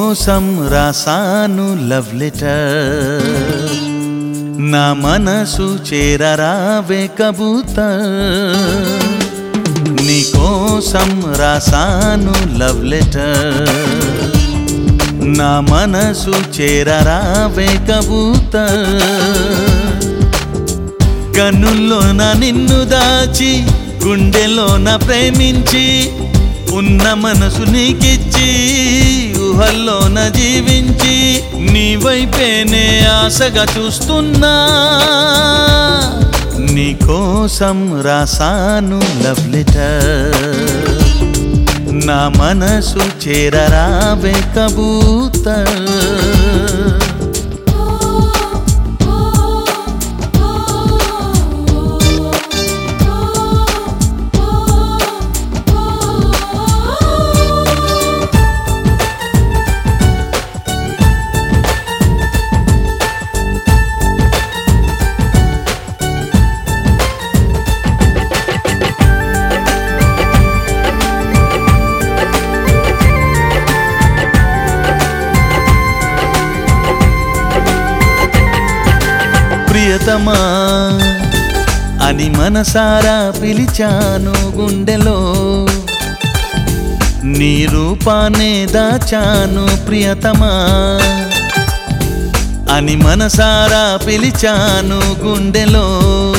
నీకోసం రాసాను love letter నా మనసు చేరరావే కబూతర్ నీకోసం రాసాను లవ్ లెటర్ నా మనసు చేరరావే కబూతర్ కన్నుల్లోన నిన్ను దాచి గుండెలోన ప్రేమించి ఉన్న మనసు నీకిచ్చి ఊహల్లోన జీవించి నీ వైపేనే ఆశగా చూస్తున్నా నీకోసం రాసాను లవ్ లెటర్ నా మనసు చేరరావే కబూతర్ ప్రియతమా అని మనసారా పిలిచాను గుండెలో నీ రూపాన్నే దాచాను ప్రియతమా అని మనసారా పిలిచాను గుండెలో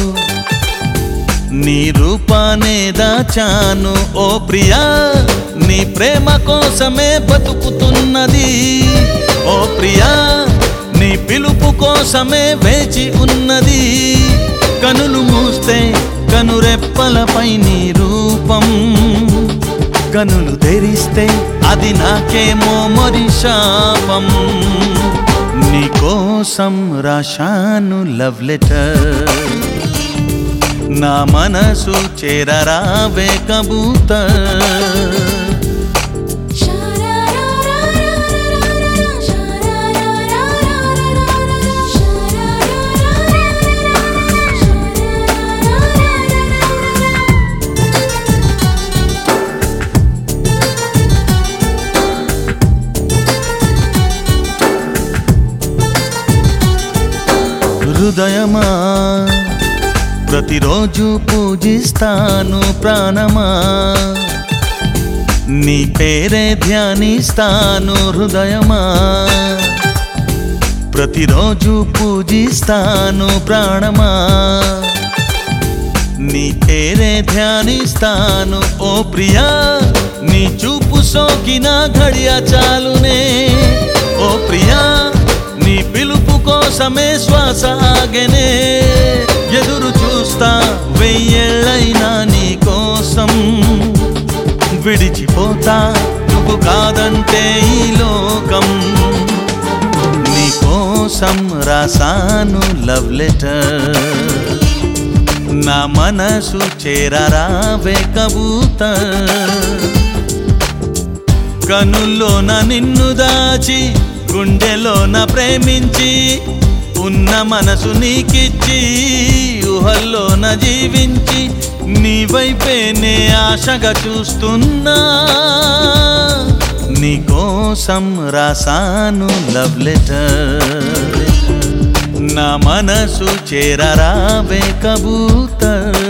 నీ రూపానే దాచాను ఓ ప్రియా నీ ప్రేమ కోసమే బతుకుతున్నది ఓ ప్రియా నీ పిలుపు కోసమే వేచి ఉన్నది కనులు మూస్తే కనురెప్పలపై నీ రూపం కనులు తెరిస్తే అది నాకేమో మరి శాపం నీకోసం రాశాను లవ్ లెటర్ నా మనసు చేరరావే కబూతర్ హృదయమా ప్రతిరోజు పూజిస్తాను ప్రాణమా నీ పేరే ధ్యానిస్తాను హృదయమా ప్రతిరోజు పూజిస్తాను ప్రాణమా నీ పేరే ధ్యానిస్తాను ఓ ప్రియా నీ చూపు సోకిన ఘడియ చాలునే ఓ ప్రియా నీ పిలుపు కోసమే శ్వాస ఆగెనే ఎదురు చూస్తా వెయ్యేళ్ళైనా నీ కోసం విడిచిపోతా నువ్వు కాదంటే ఈ లోకం నీ కోసం రాసాను లవ్ లెటర్ నా మనసు చేరరావే కబూతర్ కనుల్లోన నిన్ను దాచి గుండెలోన ప్రేమించి ఉన్న మనసు నీకిచ్చి ఊహల్లోన జీవించి నీ వైపేనే ఆశగా చూస్తున్నా నీకోసం రాసాను లవ్ లెటర్ నా మనసు చేరరావే కబూతర్